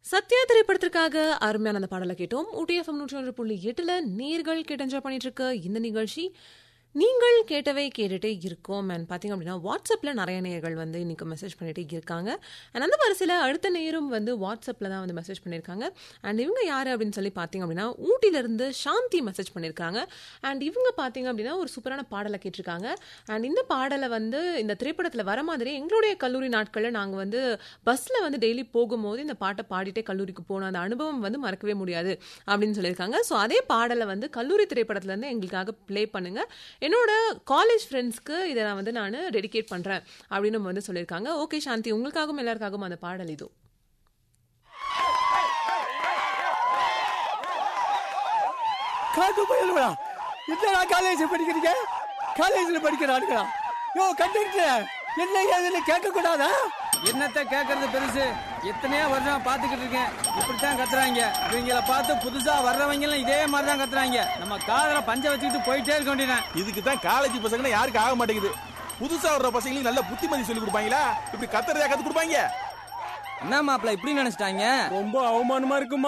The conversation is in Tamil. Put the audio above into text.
சத்யா திரைப்படத்திற்காக அருமையான அந்த பாடலை கேட்டோம் ஊட்டிஎஃப்எம் நூற்றி ஒன்று புள்ளி எட்டுல நேர்கள் கேட்டு என்ஜாய் பண்ணிட்டு இருக்க இந்த நிகழ்ச்சி நீங்கள் கேட்டவை கேட்டுட்டே இருக்கோம் அண்ட் பார்த்தீங்க அப்படின்னா வாட்ஸ்அப்பில் நிறைய நேயர்கள் வந்து இன்னைக்கு மெசேஜ் பண்ணிட்டே இருக்காங்க அண்ட் அந்த வரிசையில் அடுத்த நேரம் வந்து வாட்ஸ்அப்பில் தான் வந்து மெசேஜ் பண்ணியிருக்காங்க அண்ட் இவங்க யார் அப்படின்னு சொல்லி பார்த்தீங்க அப்படின்னா ஊட்டியிலேருந்து சாந்தி மெசேஜ் பண்ணியிருக்காங்க அண்ட் இவங்க பார்த்தீங்க அப்படின்னா ஒரு சூப்பரான பாடலை கேட்டிருக்காங்க அண்ட் இந்த பாடலை வந்து இந்த திரைப்படத்தில் வர மாதிரி எங்களுடைய கல்லூரி நாட்களில் நாங்கள் வந்து பஸ்ஸில் வந்து டெய்லி போகும்போது இந்த பாட்டை பாடிட்டே கல்லூரிக்கு போன அந்த அனுபவம் வந்து மறக்கவே முடியாது அப்படின்னு சொல்லியிருக்காங்க ஸோ அதே பாடலை வந்து கல்லூரி திரைப்படத்துலேருந்து எங்களுக்காக ப்ளே பண்ணுங்க என்னோட காலேஜ் ஃப்ரெண்ட்ஸ்க்கு இதை நான் வந்து நான் டெடிகேட் பண்ணுறேன் அப்படின்னு நம்ம வந்து சொல்லியிருக்காங்க ஓகே சாந்தி உங்களுக்காகவும் எல்லாருக்காகவும் அந்த பாடல் இதோ காக்கு போயிடுவா என்னடா காலேஜ் படிக்கிறீங்க காலேஜ்ல படிக்கிறானுங்களா யோ கண்டக்டர் என்ன ஏதுன்னு கேட்க கூடாதா என்னத்த கேக்குறது பெருசு எத்தனையோ வருஷம் பாத்துக்கிட்டு இருக்கேன் இப்படித்தான் கத்துறாங்க இவங்கள பார்த்து புதுசா வர்றவங்க எல்லாம் இதே மாதிரி தான் கத்துறாங்க நம்ம காதல பஞ்ச வச்சுக்கிட்டு போயிட்டே இருக்க வேண்டியதான் இதுக்கு தான் காலேஜ் பசங்கன்னா யாருக்கு ஆக மாட்டேங்குது புதுசா வர்ற பசங்களுக்கு நல்ல புத்திமதி சொல்லி கொடுப்பாங்களா இப்படி கத்துறதா கத்து கொடுப்பாங்க என்ன மாப்பிள்ள இப்படி நினைச்சிட்டாங்க ரொம்ப அவமானமா இருக்குமா